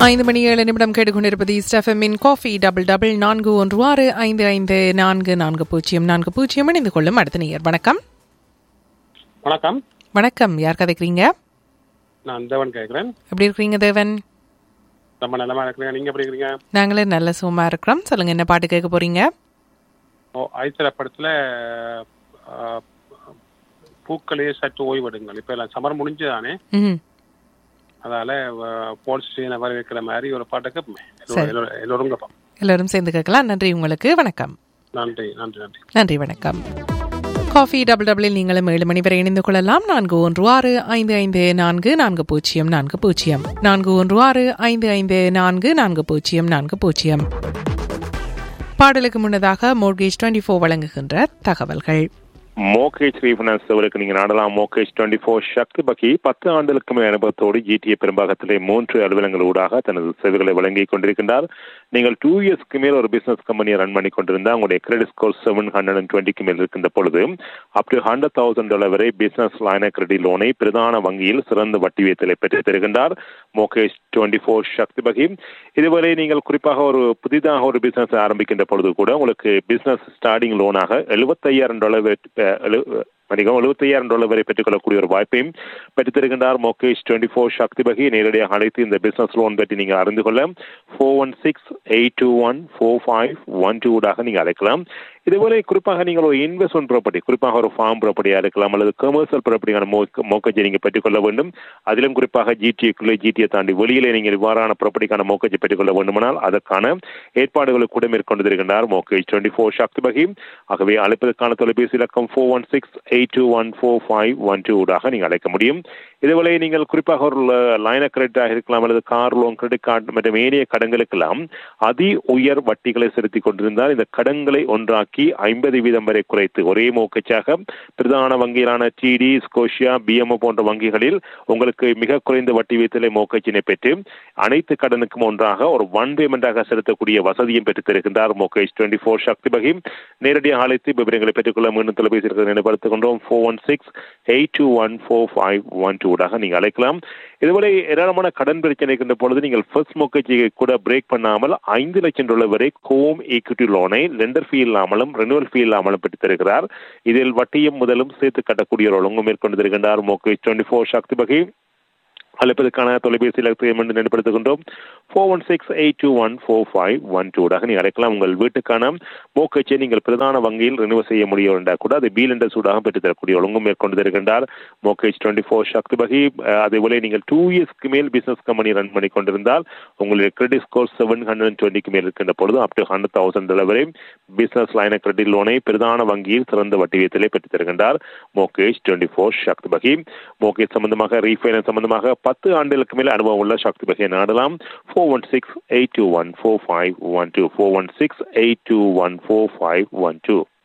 ஐந்து மணி ஏழு நிமிடம் கேட்டுக்கொண்டிருப்பது ஸ்டெஃபமின் காஃபி டபுள் டபுள் நான்கு ஒன்று ஆறு ஐந்து ஐந்து நான்கு நான்கு பூஜ்ஜியம் நான்கு பூஜ்ஜியம் இணைந்து கொள்ளும் அடுத்த நேயர் வணக்கம் வணக்கம் வணக்கம் யார் கதைக்கிறீங்க நான் தேவன் கேட்குறேன் எப்படி இருக்கிறீங்க தேவன் ரொம்ப நல்லமா இருக்கிறேன் நீங்க எப்படி இருக்கிறீங்க நாங்களே நல்ல சுகமா இருக்கிறோம் சொல்லுங்க என்ன பாட்டு கேட்க போறீங்க ஓ ஐத்திர படத்துல ஆ, பூக்களே சற்று ஓய்வெடுங்கள் இப்ப எல்லாம் சமர் முடிஞ்சுதானே ம் அதால போலீஸ் ஸ்டேஷனை வரவேற்கிற மாதிரி ஒரு பாட்டுக்கு சரி. எல்லோரும் எல்லோரும் கேட்போம் எல்லாரும் சேர்ந்து கேட்கலாம் நன்றி உங்களுக்கு வணக்கம் நன்றி நன்றி நன்றி நன்றி வணக்கம் காஃபி டபுள் டபுளில் நீங்களும் ஏழு மணி வரை இணைந்து கொள்ளலாம் நான்கு ஒன்று ஆறு ஐந்து ஐந்து நான்கு நான்கு பூஜ்ஜியம் நான்கு பூஜ்ஜியம் நான்கு ஒன்று ஆறு ஐந்து ஐந்து நான்கு நான்கு பூஜ்ஜியம் நான்கு பூஜ்ஜியம் பாடலுக்கு முன்னதாக மோர்கேஜ் டுவெண்ட்டி ஃபோர் வழங்குகின்ற தகவல்கள் மோகேஜ் ரீஃபைனான்ஸ் சேவலுக்கு நீங்க நாடலாம் mortgage twenty four Sakthi Bagi பத்து ஆண்டுகளுக்கு மேல் அனுபவத்தோடு ஜிடிஏ பெரும்பாகத்திலே மூன்று அலுவலகங்கள் ஊடாக தனது சேவைகளை வழங்கிக் கொண்டிருக்கின்றார் நீங்கள் டூ இயர்ஸ்க்கு மேல் ஒரு பிசினஸ் கம்பெனியை ரன் பண்ணி கொண்டிருந்தா உங்களுடைய credit score seven hundred and டுவெண்ட்டிக்கு மேல் இருக்கின்ற பொழுது up to hundred thousand dollar வரை பிசினஸ் லைன கிரெடிட் லோனை பிரதான வங்கியில் சிறந்த வட்டி வீதத்திலே பெற்றுத் தருகின்றார் மோகேஷ் டுவெண்ட்டி ஃபோர் சக்தி பகி இதுவரை நீங்கள் குறிப்பாக ஒரு புதிதாக ஒரு பிசினஸ் ஆரம்பிக்கின்ற பொழுது கூட உங்களுக்கு பிசினஸ் ஸ்டார்டிங் லோனாக எழுபத்தையாயிரம் டாலர் மதிகம் எழுபத்தையாயிரம் டாலர் வரை பெற்றுக்கொள்ளக்கூடிய ஒரு வாய்ப்பையும் பெற்றுத் தருகின்றார் மோகேஷ் டுவெண்ட்டி ஃபோர் சக்தி பகி நேரடியாக அழைத்து இந்த பிசினஸ் லோன் பற்றி நீங்கள் அறிந்து கொள்ள four one six eight two one four five one two ஊடாக நீங்கள் அழைக்கலாம் இதுபோல குறிப்பாக நீங்கள் ஒரு இன்வெஸ்ட்மெண்ட் ப்ராப்பர்ட்டி குறிப்பாக ஒரு ஃபார்ம் ப்ராப்பர்ட்டியாக இருக்கலாம் அல்லது கமர்ஷியல் ப்ராப்பர்ட்டியான மோக்கஜை நீங்கள் பெற்றுக்கொள்ள வேண்டும் அதிலும் குறிப்பாக ஜிடிஏக்குள்ளே ஜிடிஏ தாண்டி வெளியிலே நீங்கள் இவ்வாறான ப்ராப்பர்ட்டிக்கான மோக்கஜை பெற்றுக்கொள்ள வேண்டுமானால் அதற்கான ஏற்பாடுகளை கூட மேற்கொண்டிருக்கின்றார் mortgage twenty four Sakthi Bagi ஆகவே அழைப்பதற்கான தொலைபேசி இலக்கம் four one six eight two one four five one two ஊடாக நீங்கள் அழைக்க முடியும் இதுவரை நீங்கள் குறிப்பாக ஒரு லைன கிரெடிட்டாக இருக்கலாம் அல்லது கார் லோன் கிரெடிட் கார்டு மற்றும் ஏனைய கடன்களுக்கெல்லாம் அதி உயர் வட்டிகளை செலுத்திக் கொண்டிருந்தால் இந்த கடன்களை ஒன்றாக்கி ஐம்பது வீதம் வரை குறைத்து ஒரே மோக்கச்சாக பிரதான வங்கிகளான டிடி ஸ்கோஷியா பிஎம்ஓ போன்ற வங்கிகளில் உங்களுக்கு மிக குறைந்த வட்டி வீதத்திலே மோக்கச்சினை பெற்று அனைத்து கடனுக்கும் ஒன்றாக ஒரு ஒன் பேமெண்டாக செலுத்தக்கூடிய வசதியும் பெற்றுத் தருகின்றார் மோகேஷ் டுவெண்ட்டி ஃபோர் சக்தி பகி நேரடியாக அழைத்து விவரங்களை பெற்றுக்கொள்ள மீண்டும் தொலைபேசி இருக்கிறது நினைப்படுத்திக் கொண்டோம் four one six eight two one four five one two ஊடாக நீங்கள் அழைக்கலாம் இதுவரை ஏராளமான கடன் பிரச்சனை இருக்கின்ற பொழுது நீங்கள் ஃபர்ஸ்ட் மோக்கேஜை கூட பிரேக் பண்ணாமல் ஐந்து லட்சம் டாலர் வரை கோம் ஈக்விட்டி லோனை லெண்டர் ஃபீ இல்லாமலும் ரெனுவல் ஃபீ இல்லாமலும் பெற்றுத் தருகிறார் இதில் வட்டியும் முதலும் சேர்த்து கட்டக்கூடிய ஒரு ஒழுங்கு மேற்கொண்டு தருகின்றார் மோகேஷ் டுவெண்ட்டி ஃபோர் சக்தி பகி அழைப்பதற்கான தொலைபேசி இலக்கத்தை மீண்டும் நினைப்படுத்துகின்றோம் four one six eight two one four five one டூடாக நீங்கள் அழைக்கலாம் உங்கள் வீட்டுக்கான மோக்கச்சை நீங்கள் பிரதான வங்கியில் ரினிவ் செய்ய முடியும் என்றால் கூட அது பீல் என்ற சூடாக பெற்றுத் தரக்கூடிய ஒழுங்கும் மேற்கொண்டு தருகின்றார் mortgage twenty four Sakthi Bagi அதேபோல நீங்கள் டூ இயர்ஸ்க்கு மேல் பிசினஸ் கம்பெனி ரன் பண்ணி கொண்டிருந்தால் உங்களுடைய கிரெடிட் ஸ்கோர் செவன் ஹண்ட்ரட் டுவெண்ட்டிக்கு மேல் இருக்கின்ற பொழுது up to hundred thousand dollar வரை பிசினஸ் லைன கிரெடிட் லோனை பிரதான வங்கியில் சிறந்த வட்டி வீதத்திலே பெற்றுத் தருகின்றார் mortgage twenty four Sakthi Bagi mortgage சம்பந்தமாக ரீஃபைனான்ஸ் சம்பந்தமாக பத்து ஆண்டுகளுக்கு மேல் அனுபவம் உள்ள சக்தி பகையை நாடலாம் four one six eight two one four five one two four one six eight two one four five one two